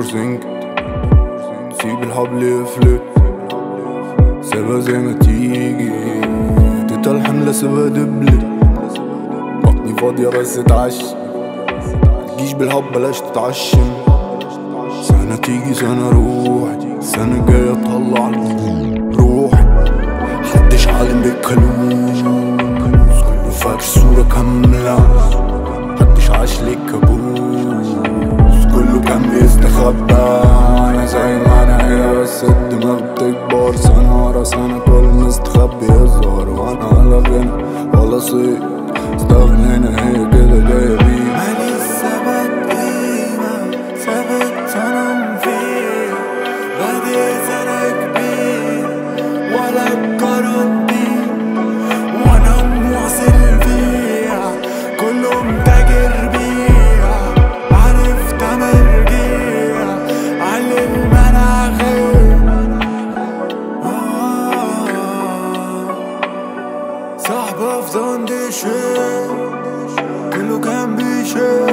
سنك سيب الحبل يفلت سيبها زي ما تيجي تتا الحملة سيبها دبلت بطني فاضية بس اتعشى تجيش بالحب بلاش تتعشم سنة تيجي سنة روح السنة الجاية تطلع روح محدش عالم بالكالوس كله فاكر صورة كاملة محدش عاش ليك كابوس كله كان بيستخبى انا زي ما انا هي بس الدماغ بتكبر سنة ورا سنة كل مستخبي يظهر وانا ولا غنى ولا صيت استغنينا هي كده جاية بيه مالي ثبت قيمة ثبت صنم فيه بادئ سنة كبير ولا الكرنتي وانا مواصل فيها كله متاجر بيها عارف تمرجيها على المناخير آه. صاحبة في زون دي شيء كله كان بيشيل